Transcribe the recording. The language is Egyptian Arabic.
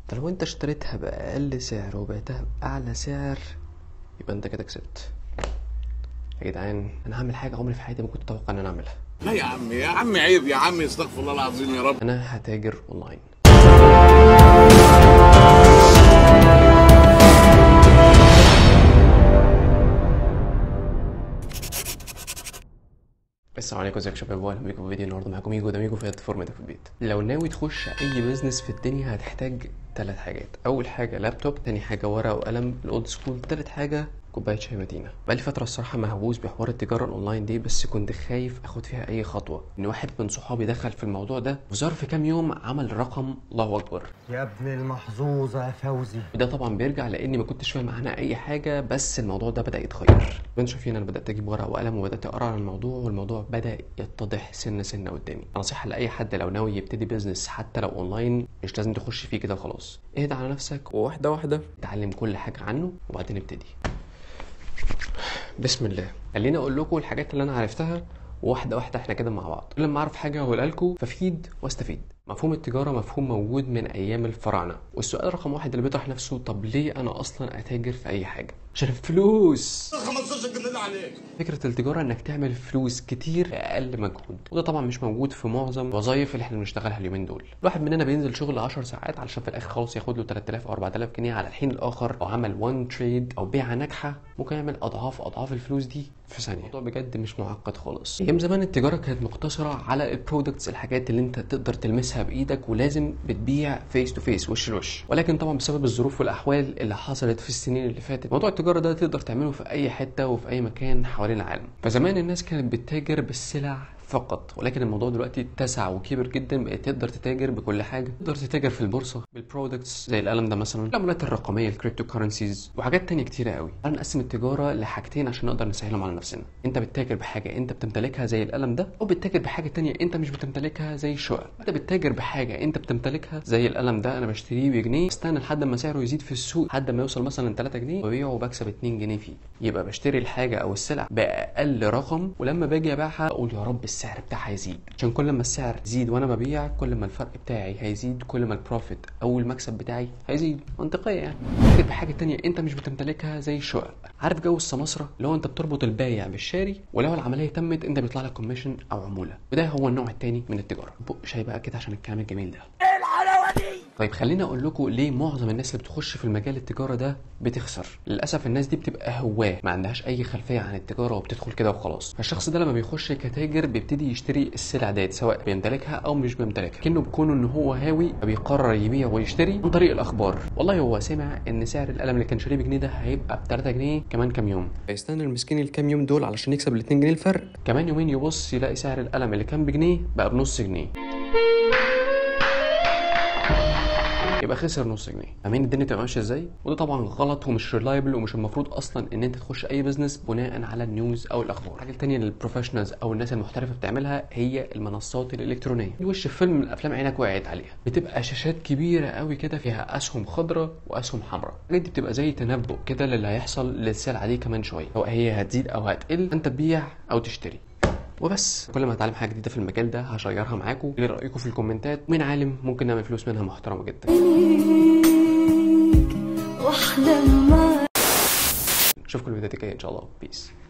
ده لو انت اشتريتها بأقل سعر وبعتها بأعلى سعر يبقى انت كده كسبت يا جدعان انا هعمل حاجة عمري في حياتي ما كنت اتوقع ان انا اعملها لا يا عم يا عم عيب يا عم استغفر الله العظيم يا رب انا هتاجر اونلاين السلام عليكم ازيكم يا شباب واهلا بيكم في فيديو النهارده معاكم ميجو ده ميجو في فورمة في البيت لو ناوي تخش اي بزنس في الدنيا هتحتاج ثلاث حاجات اول حاجه لابتوب تاني حاجه ورقه وقلم الاولد سكول تالت حاجه كوبايه شاي مدينه بقالي فتره الصراحه مهووس بحوار التجاره الاونلاين دي بس كنت خايف اخد فيها اي خطوه ان واحد من صحابي دخل في الموضوع ده وفي ظرف كام يوم عمل رقم الله اكبر يا ابن المحظوظة يا فوزي وده طبعا بيرجع لاني ما كنتش فاهم عنها اي حاجه بس الموضوع ده بدا يتغير انتوا شايفين انا بدات اجيب ورقه وقلم وبدات اقرا عن الموضوع والموضوع بدا يتضح سنه سنه قدامي نصيحه لاي حد لو ناوي يبتدي بيزنس حتى لو اونلاين مش لازم تخش فيه كده وخلاص اهدى على نفسك وواحده واحده اتعلم كل حاجه عنه وبعدين ابتدي بسم الله خليني اقول لكم الحاجات اللي انا عرفتها واحدة واحدة احنا كده مع بعض كل ما اعرف حاجة هقولها لكم فافيد واستفيد مفهوم التجارة مفهوم موجود من ايام الفراعنة والسؤال رقم واحد اللي بيطرح نفسه طب ليه انا اصلا اتاجر في اي حاجة عشان الفلوس 15 جنيه عليك فكرة التجارة انك تعمل فلوس كتير بأقل مجهود وده طبعا مش موجود في معظم الوظائف اللي احنا بنشتغلها اليومين دول الواحد مننا بينزل شغل 10 ساعات علشان في الاخر خالص ياخد له 3000 او 4000 جنيه على الحين الاخر لو عمل وان تريد او بيعة ناجحة ممكن يعمل اضعاف اضعاف الفلوس دي في ثانية الموضوع بجد مش معقد خالص ايام زمان التجارة كانت مقتصرة على البرودكتس الحاجات اللي انت تقدر تلمسها بايدك ولازم بتبيع فيس تو فيس وش لوش ولكن طبعا بسبب الظروف والاحوال اللي حصلت في السنين اللي فاتت موضوع التجارة ده تقدر تعمله في اي حتة وفي اي مكان حوالين العالم فزمان الناس كانت بتتاجر بالسلع فقط ولكن الموضوع دلوقتي اتسع وكبر جدا بقيت تقدر تتاجر بكل حاجه تقدر تتاجر في البورصه بالبرودكتس زي القلم ده مثلا العملات الرقميه الكريبتو كارنسيز وحاجات تانية كتيره قوي تعال نقسم التجاره لحاجتين عشان نقدر نسهلهم على نفسنا انت بتتاجر بحاجه انت بتمتلكها زي القلم ده او بتتاجر بحاجه تانية انت مش بتمتلكها زي الشقق انت بتتاجر بحاجه انت بتمتلكها زي القلم ده انا بشتريه بجنيه استنى لحد ما سعره يزيد في السوق لحد ما يوصل مثلا 3 جنيه وببيعه وبكسب 2 جنيه فيه يبقى بشتري الحاجه او السلع باقل رقم ولما باجي ابيعها اقول يا رب السعر بتاعها يزيد عشان كل ما السعر يزيد وانا ببيع كل ما الفرق بتاعي هيزيد كل ما البروفيت او المكسب بتاعي هيزيد منطقيه يعني فكر بحاجه تانية انت مش بتمتلكها زي الشقق عارف جو السماسره اللي هو انت بتربط البايع بالشاري ولو العمليه تمت انت بيطلع لك كوميشن او عموله وده هو النوع التاني من التجاره بق شاي بقى كده عشان الكلام الجميل ده طيب خليني اقول لكم ليه معظم الناس اللي بتخش في المجال التجاره ده بتخسر للاسف الناس دي بتبقى هواه ما عندهاش اي خلفيه عن التجاره وبتدخل كده وخلاص فالشخص ده لما بيخش كتاجر بيبتدي يشتري السلع ديت سواء بيمتلكها او مش بيمتلكها كأنه بكونه ان هو هاوي فبيقرر يبيع ويشتري عن طريق الاخبار والله هو سمع ان سعر القلم اللي كان شاريه بجنيه ده هيبقى ب 3 جنيه كمان كام يوم فيستنى المسكين الكام يوم دول علشان يكسب ال 2 جنيه الفرق كمان يومين يبص يلاقي سعر القلم اللي كان بجنيه بقى بنص جنيه يبقى خسر نص جنيه فاهمين الدنيا تبقى ماشيه ازاي وده طبعا غلط ومش ريلايبل ومش المفروض اصلا ان انت تخش اي بزنس بناء على النيوز او الاخبار الحاجه التانيه اللي البروفيشنالز او الناس المحترفه بتعملها هي المنصات الالكترونيه دي وش فيلم من الافلام عينك وقعت عليها بتبقى شاشات كبيره قوي كده فيها اسهم خضراء واسهم حمراء الحاجات دي بتبقى زي تنبؤ كده للي هيحصل للسلعه دي كمان شويه سواء هي هتزيد او هتقل انت تبيع او تشتري وبس كل ما اتعلم حاجه جديده في المجال ده هشيرها معاكم ايه رايكم في الكومنتات مين عالم ممكن نعمل فلوس منها محترمه جدا واحلم معاك اشوفكم الفيديوهات الجايه ان شاء الله بيس